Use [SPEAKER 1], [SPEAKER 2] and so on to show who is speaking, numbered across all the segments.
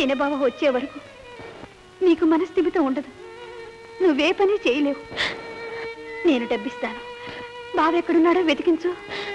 [SPEAKER 1] చిన్నబావ వచ్చే వరకు నీకు మనస్థిమితం ఉండదు నువ్వే పని చేయలేవు నేను డబ్బిస్తాను బావ ఎక్కడున్నాడో వెతికించు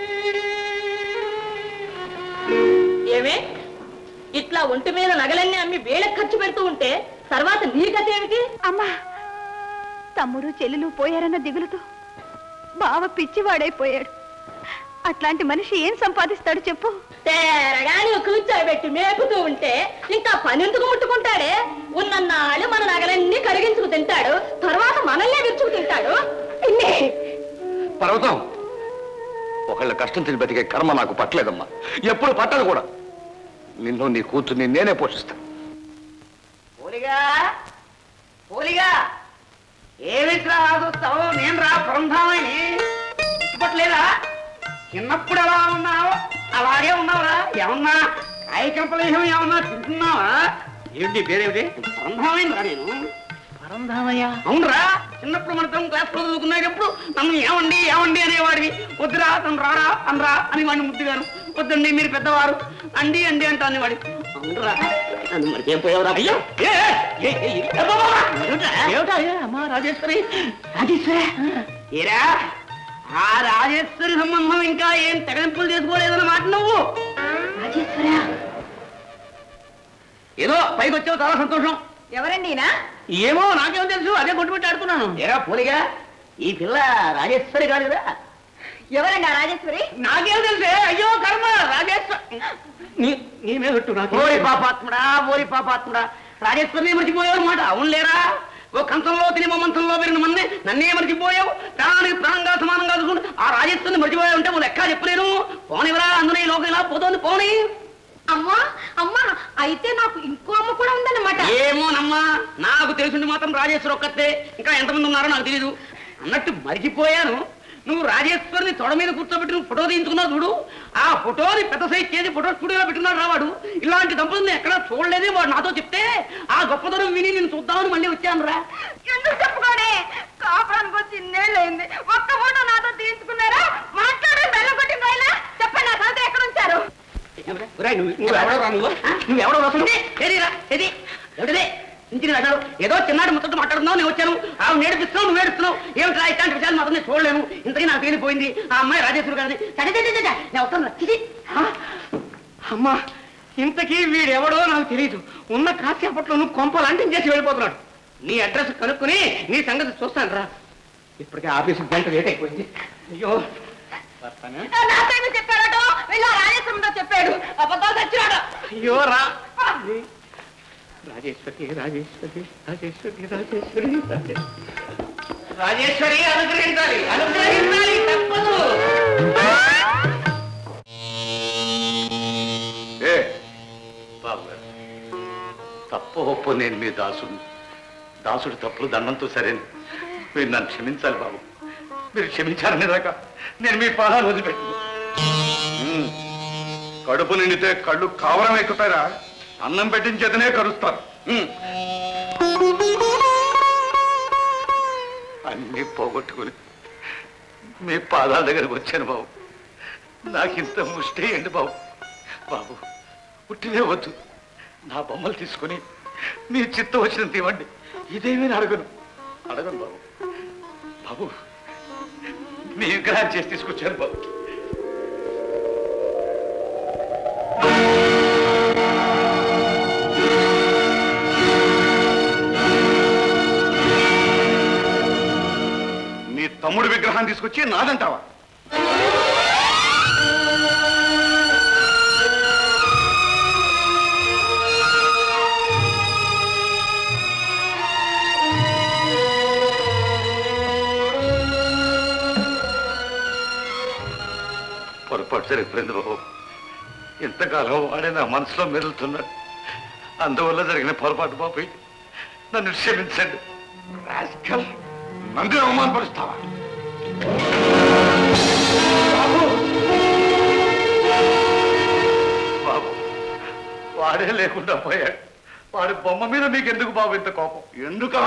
[SPEAKER 2] ఏమే ఇట్లా ఒంటి మీద నగలన్నీ అమ్మి వేళకు ఖర్చు పెడుతూ ఉంటే తర్వాత నీ గతి ఏమిటి
[SPEAKER 1] అమ్మా తమ్ముడు చెల్లెలు పోయారన్న దిగులుతో బావ పిచ్చివాడైపోయాడు అట్లాంటి మనిషి ఏం సంపాదిస్తాడు చెప్పు
[SPEAKER 2] తేరగా నువ్వు కూర్చోబెట్టి మేపుతూ ఉంటే ఇంకా పని ఎందుకు ముట్టుకుంటాడే ఉన్నన్నాళ్ళు మన నగలన్నీ కరిగించుకు తింటాడు తర్వాత మనల్నే విరుచుకు తింటాడు పిన్ని
[SPEAKER 3] పర్వతం ఒకళ్ళ కష్టం తిని బతికే కర్మ నాకు పట్టలేదమ్మా ఎప్పుడు పట్టదు కూడా నిన్ను నీ కూతుర్ని నేనే పోషిస్తాను
[SPEAKER 4] పోలిగా పోలిగా ఏమిట్రా చూస్తావు నేను రా బృందామని ఇప్పట్లేదా చిన్నప్పుడు ఎలా ఉన్నావు అలాగే ఉన్నావురా ఏమన్నా కాయకంపలేహం ఏమన్నా తింటున్నావా ఏంటి పేరేమిటి బృందామైన రా నేను పరంధామయ్య అవునరా చిన్నప్పుడు మనతో క్లాస్ లో చదువుకునేటప్పుడు నన్ను ఏమండి ఏమండి అనేవాడివి వద్దురా తను రారా అనరా అని వాడిని ముద్దుగాను వద్దండి మీరు పెద్దవారు అండి అండి అంటా అనేవాడి అవునరా నన్ను మర్చిపోయావురా అయ్యో ఏ, ఏ, ఏ, ఏ, అబ్బబ్బబ్బ! ఏమిటా ఏ, అమ్మా రాజేశ్వరి రాజేశ్వరి ఏరా ఆ రాజేశ్వరి సంబంధం ఇంకా ఏం తెగలింపులు చేసుకోలేదన్నమాట నువ్వు రాజేశ్వరా ఏదో పైకి వచ్చావు చాలా సంతోషం
[SPEAKER 2] ఎవరండి
[SPEAKER 4] ఏమో నాకేమో తెలుసు అదే కొట్టుబెట్టి ఆడుతున్నాను ఏరా పోలిగా ఈ పిల్ల రాజేశ్వరి కాదు కదా
[SPEAKER 2] ఎవరండి ఆ రాజేశ్వరి
[SPEAKER 4] నాకేం తెలుసే అయ్యో కర్మ రాజేశ్వరి నీ- నీ మీద పెట్టు నాకు ఓరి పాపాత్ముడా ఓరి పాపాత్ముడా రాజేశ్వరిని మర్చిపోయావు మాట అవును లేరా ఓ కంచంలో తిని మంచంలో పెరిగిన మంది నన్నే మర్చిపోయావు ప్రాణానికి ప్రాణంగా సమానంగా చూసుకుంటూ ఆ రాజేశ్వరిని మర్చిపోయావు అంటే ఓ లెక్క చెప్పలేను పోనివరా అందులో ఈ లోకం ఇలా పోతోంది పోనీ
[SPEAKER 2] అమ్మా అమ్మా అయితే నాకు ఇంకో అమ్మ కూడా ఉందన్నమాట
[SPEAKER 4] ఏమోనమ్మా నాకు తెలిసింది మాత్రం రాజేశ్వరి ఒక్కతే ఇంకా ఎంతమంది ఉన్నారో నాకు తెలీదు అన్నట్టు మరిచిపోయాను నువ్వు రాజేశ్వరిని తొడ మీద కూర్చోబెట్టి నువ్వు ఫోటో తీయించుకున్నావు చూడు ఆ ఫోటోని పెద్ద సైజ్ చేసి ఫోటో స్టూడియోలో పెట్టుకున్నాడు రావాడు ఇలాంటి దంపతుల్ని ఎక్కడా చూడలేదే వాడు నాతో చెప్తే ఆ గొప్పతనం విని నేను చూద్దామని మళ్ళీ వచ్చాను రా
[SPEAKER 2] ఎందుకు చెప్పుకోడే కాపురానికి వచ్చి ఇన్నేళ్ళైంది ఒక్క ఫోటో నాతో తీసుకున్నారా మాట్లాడే బెల్లం కొట్టి పోయినా చెప్పండి నా సంత ఎక్కడ ఉంచారు
[SPEAKER 4] నువ్వెవడో రా నువ్వు నువ్వెవడో వస్తుంది ఏదిరా ఏది ఎవరిదే ఇంటికి రాశాడు ఏదో చిన్నాడు ముచ్చట మాట్లాడుతున్నావు నేను వచ్చాను ఆ నేర్పిస్తున్నావు నువ్వు ఏడుస్తున్నావు ఏమిట్రా ఇట్లాంటి విషయాలు మాత్రం నేను చూడలేను ఇంతకీ నాకు తేలిపోయింది ఆ అమ్మాయి రాజేశ్వరి గారిని సరే సరే, సరే, సరే, నేను వస్తాను చిచి. ఆ? అమ్మా ఇంతకీ వీడెవడో నాకు తెలియదు ఉన్న కాసేపట్లో నువ్వు కొంపలు అంటించేసి వెళ్ళిపోతున్నాడు నీ అడ్రస్ కనుక్కుని నీ సంగతి చూస్తాను రా ఇప్పటికే ఆఫీసు గంట లేట్ అయిపోయింది అయ్యో వస్తాను
[SPEAKER 2] నాతో చెప్పాడట వీళ్ళ రాజేశ్వరంతో చెప్పాడు అబద్ధాలు తెచ్చినాడు
[SPEAKER 4] అయ్యో రా రాజేశ్వరి రాజేశ్వరి రాజేశ్వరి రాజేశ్వరి రాజేశ్వరి. రాజేశ్వరి అనుగ్రహించాలి అనుగ్రహించాలి తప్పదు
[SPEAKER 3] ఏ బాబు గారు తప్పు ఒప్పు నేను మీ దాసుడు దాసుడు తప్పులు దండంతో సరేను మీరు నన్ను క్షమించాలి బాబు మీరు క్షమించారనే దాకా నేను మీ పాదాలు వదిలిపెట్టు ఉమ్. కడుపు నిండితే కళ్ళు కావరం ఎక్కుతారా అన్నం పెట్టించేతనే కరుస్తారు ఉమ్. అన్నీ పోగొట్టుకుని మీ పాదాల దగ్గరకు వచ్చాను బాబు నాకింత ముష్టి ఏంటి బాబు బాబు పుట్టినే వద్దు నా బొమ్మలు తీసుకుని మీ చిత్తం వచ్చినంత ఇవ్వండి ఇదేమీ అడగను అడగను బాబు బాబు మీ విగ్రహం చేసి తీసుకొచ్చాను బాబు నీ తమ్ముడు విగ్రహాన్ని తీసుకొచ్చి నాదంటావా పొరపాటు జరిగిపోయింది బాబు ఇంతకాలం వాడే నా మనసులో మెదులుతున్నాడు అందువల్ల జరిగిన పొరపాటు బాబు ఇది. నన్ను క్షమించండి రాస్కల్. నన్ను అవమానపరుస్తావా బాబు బాబు వాడే లేకుండా పోయాడు వాడి బొమ్మ మీద మీకు ఎందుకు బాబు ఇంత కోపం ఎందుకా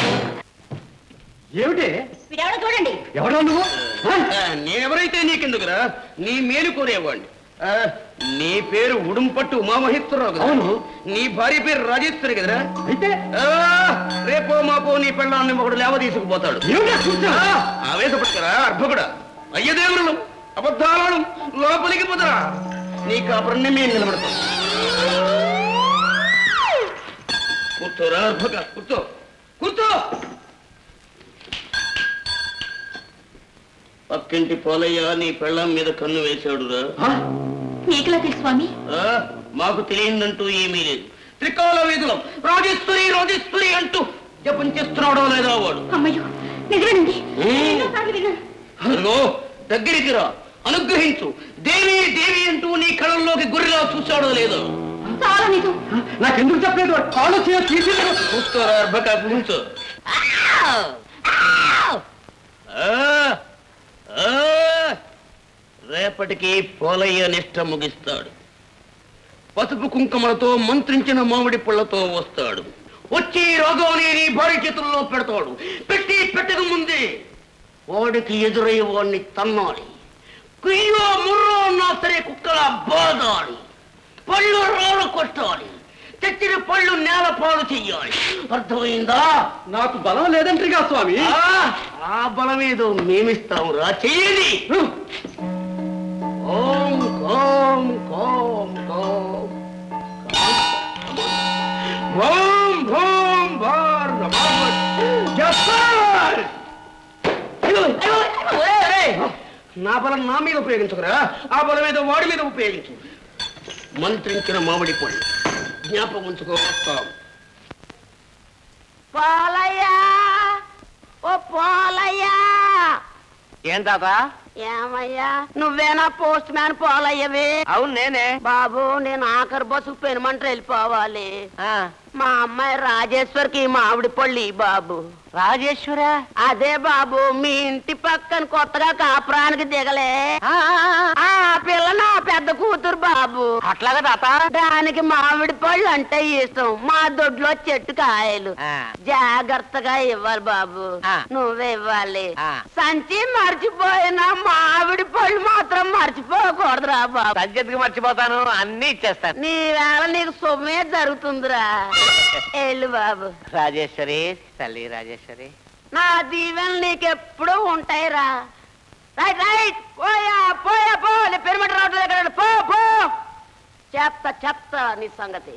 [SPEAKER 4] ఏమిటి
[SPEAKER 2] వీడెవడో చూడండి
[SPEAKER 4] ఎవడో నువ్వు నేనెవరైతే నీకెందుకురా నీ మేలు కోరేవాడిని ఆ, నీ పేరు ఉడుంపట్టు ఉమామహేశ్వరరావు కదా
[SPEAKER 5] అవును.
[SPEAKER 4] నీ భార్య పేరు రాజేశ్వరి కదరా
[SPEAKER 5] అయితే
[SPEAKER 4] ఆ, రేపో మాపో నీ పెళ్ళాన్ని ఒకడు లేవ తీసుకుపోతాడు
[SPEAKER 5] ఏమిటా కూర్చో?
[SPEAKER 4] ఆ, ఆవేశపడకరా అర్భకుడా అయ్యదేవులను అబద్ధాలను లోపలికి పోతరా నీ కాపురాన్ని మేము నిలబడతాం కూర్చోరా అర్భక కూర్చో కూర్చో పక్కింటి పోలయ్య నీ పెళ్ళాం మీద కన్ను వేశాడురా
[SPEAKER 5] ఆ?
[SPEAKER 2] నీకులా తెలుసు స్వామి
[SPEAKER 4] ఆ, మాకు తెలియదంటూ ఏమీ లేదు త్రికాల వీధులం రాజేశ్వరి రాజేశ్వరి అంటూ జపం చేస్తున్నాడో లేదో వాడు
[SPEAKER 2] అమ్మయ్యో నిజమేనండి
[SPEAKER 4] ఉమ్.
[SPEAKER 2] ఎన్నోసార్లు విన్నాను
[SPEAKER 4] అదిగో దగ్గరికి రా అనుగ్రహించు దేవి దేవి అంటూ నీ కళ్ళల్లోకి గురిలా చూశాడో లేదో
[SPEAKER 2] చాలా నిజం
[SPEAKER 5] నాకెందుకు చెప్పలేదు వాడు కాళ్ళు చేయ తీసేది
[SPEAKER 4] కూర్చోరా అర్భక కూర్చో ఆ, ఆ, రేపటికి పోలయ్య నిష్ట ముగిస్తాడు పసుపు కుంకుమలతో మంత్రించిన మామిడి పళ్ళతో వస్తాడు వచ్చి రోగోని నీ భార్య చేతుల్లో పెడతాడు పెట్టి పెట్టక ముందే వాడికి ఎదురై వాడిని తన్నాలి కుయ్యో ముర్రో అన్నా సరే కుక్కల బాదాలి పళ్ళు రోలు కొట్టాలి తెచ్చిన పళ్ళు నేల పాలు చెయ్యాలి అర్థమైందా
[SPEAKER 5] నాకు బలం లేదంట్రిగా స్వామి
[SPEAKER 4] ఆ, ఆ బలం ఏదో మేమిస్తాం రా చెయ్యది ఓం కోం కోం కోం ఓం భూం భార్ నమః జస్సర్ అయ్యో, అయ్యో, అయ్యో, ఏయ్, ఏయ్. నా బలం నా మీద ఉపయోగించుకురా ఆ బలం ఏదో వాడి మీద ఉపయోగించు మంత్రించిన మామిడి పళ్ళు జ్ఞాపకం ఉంచుకో వస్తాం
[SPEAKER 6] పోలయ్యా ఓ పోలయ్యా
[SPEAKER 4] ఏం తాత
[SPEAKER 6] ఏమయ్యా నువ్వేనా పోస్ట్ మ్యాన్ పోలయ్యవి
[SPEAKER 4] అవును నేనే
[SPEAKER 6] బాబు నేను ఆఖరి బస్సు పెనుమంట వెళ్ళిపోవాలి మా అమ్మాయి రాజేశ్వరికి మామిడి పళ్ళు ఇయ్యి బాబు
[SPEAKER 4] రాజేశ్వర
[SPEAKER 6] అదే బాబు మీ ఇంటి పక్కన కొత్తగా కాపురానికి దిగలే ఆ పిల్ల నా పెద్ద కూతురు బాబు
[SPEAKER 4] అట్లాగా తాత
[SPEAKER 6] దానికి మామిడి పళ్ళు అంటే ఇష్టం మా దొడ్లో చెట్టు కాయలు జాగ్రత్తగా ఇవ్వాలి బాబు
[SPEAKER 4] ఆ.
[SPEAKER 6] నువ్వే ఇవ్వాలి
[SPEAKER 4] ఆ.
[SPEAKER 6] సంచి మర్చిపోయినా మామిడి పళ్ళు మాత్రం మర్చిపోకూడదురా బాబు
[SPEAKER 4] సంజత్కి మర్చిపోతాను అన్ని ఇచ్చేస్తాను
[SPEAKER 6] నీ వేళ నీకు శుభమే జరుగుతుందిరా వెళ్ళు బాబు
[SPEAKER 4] రాజేశ్వరి తల్లి రాజేశ్వరి
[SPEAKER 6] నా దీవెనలు నీకెప్పుడు ఉంటాయిరా రైట్ రైట్ పోయా పోయా పో నీ పెరిమిట రావట్లేదు ఎక్కడ పో పో చెత్త చెత్త నీ సంగతి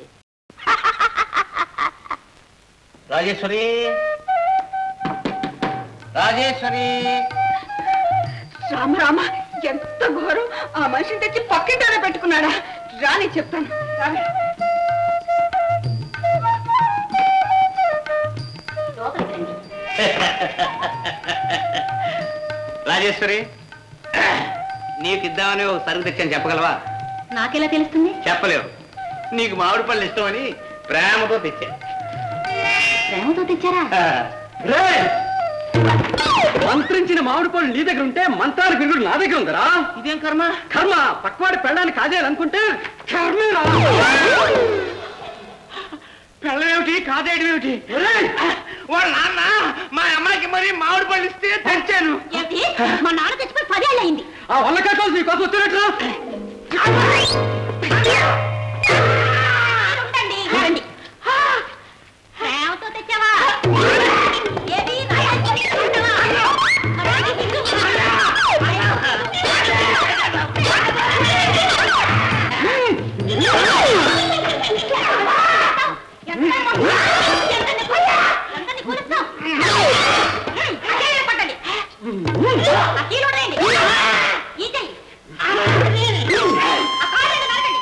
[SPEAKER 4] రాజేశ్వరి రాజేశ్వరి
[SPEAKER 2] రామ రామ ఎంత ఘోరం ఆ మనిషిని తెచ్చి పక్కింటారా పెట్టుకున్నాడా రాని చెప్తాను రావే.
[SPEAKER 4] రాజేశ్వరి నీకు ఇద్దామని ఒక సరుకు తెచ్చాను చెప్పగలవా
[SPEAKER 2] నాకెలా తెలుస్తుంది
[SPEAKER 4] చెప్పలేవు నీకు మామిడి పళ్ళు ఇష్టమని ప్రేమతో తెచ్చాను
[SPEAKER 2] ప్రేమతో తెచ్చారా
[SPEAKER 5] రేయ్! మంత్రించిన మామిడి పళ్ళు నీ దగ్గర ఉంటే మంత్రాలు విరుగుడు నా దగ్గర ఉందరా
[SPEAKER 4] ఇదేం కర్మ
[SPEAKER 5] కర్మ పక్కవాడి పెళ్ళాన్ని కాజేయాలనుకుంటే కర్మేరా
[SPEAKER 4] పెళ్ళమేమిటి కాదేయడం ఏమిటి వాళ్ళ నాన్న మా అమ్మాయికి మరి మామిడి పళ్ళు ఇస్తే తెచ్చాను
[SPEAKER 2] ఏంటి మా నాన్న తెచ్చిపోయి పదేళ్ళు అయింది
[SPEAKER 5] ఆ వల్ల కట్టాల్సి నీ కోసం వచ్చినట్రా
[SPEAKER 2] ఉండండి రండి ప్రేమతో తెచ్చావా ఏది రాయాల్సి తెచ్చావా? అలాగే హిందూ ఎంతని కొయ్యా? ఎంతని కూలుస్తావ్? అకేళ్ళు పట్టండి. అకీలు వదిలేయండి. ఈ చెయ్యి. ఆ కాళ్ళు నరకండి.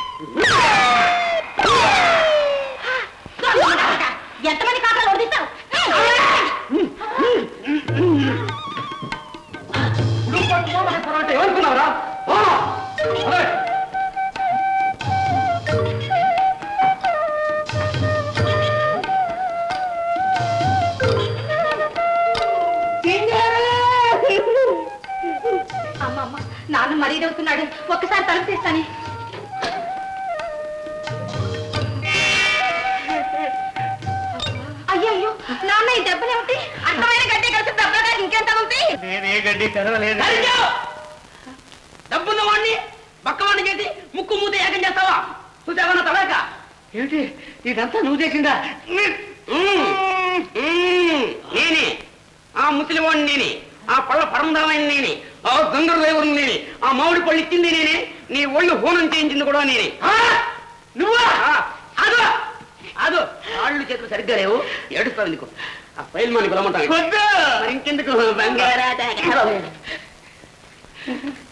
[SPEAKER 2] ఎంతమంది కాకలు వదిలిస్తావు
[SPEAKER 5] అంటే ఏమనుకున్నావురా ఆ! అరే!
[SPEAKER 2] అమ్మమ్మ నాన్న మరీ అవుతున్నాడు ఒక్కసారి తలుపు తీస్తానే అయ్యో నాన్న ఈ దెబ్బలేమిటి అర్థమైన గడ్డి కలిసి దెబ్బగా ఇంకేం తగులుతాయి
[SPEAKER 4] నేనే గడ్డి కదవలేదు డబ్బున్న వాడిని పక్క వాడిని చేసి ముక్కు మూత ఏకం చేస్తావా చూసావా తవేక
[SPEAKER 3] ఏమిటి ఇదంతా నువ్వు చేసిందా
[SPEAKER 4] నేనే ఆ ముసలివాడిని నేనే ఆ పళ్ళ పరంధామైన నేనే ఆ గంగర దేవుడిని నేనే ఆ మామిడి పళ్ళు ఇచ్చింది నేనే నీ ఒళ్ళు హోనం చేయించింది కూడా నేనే నువ్వా అదో అదో కాళ్ళు చేతులు సరిగ్గా లేవు ఏడుస్తావు నీకు ఆ ఫైల్ మని పిలవమంటాను మరి ఇంకెందుకు బంగారాట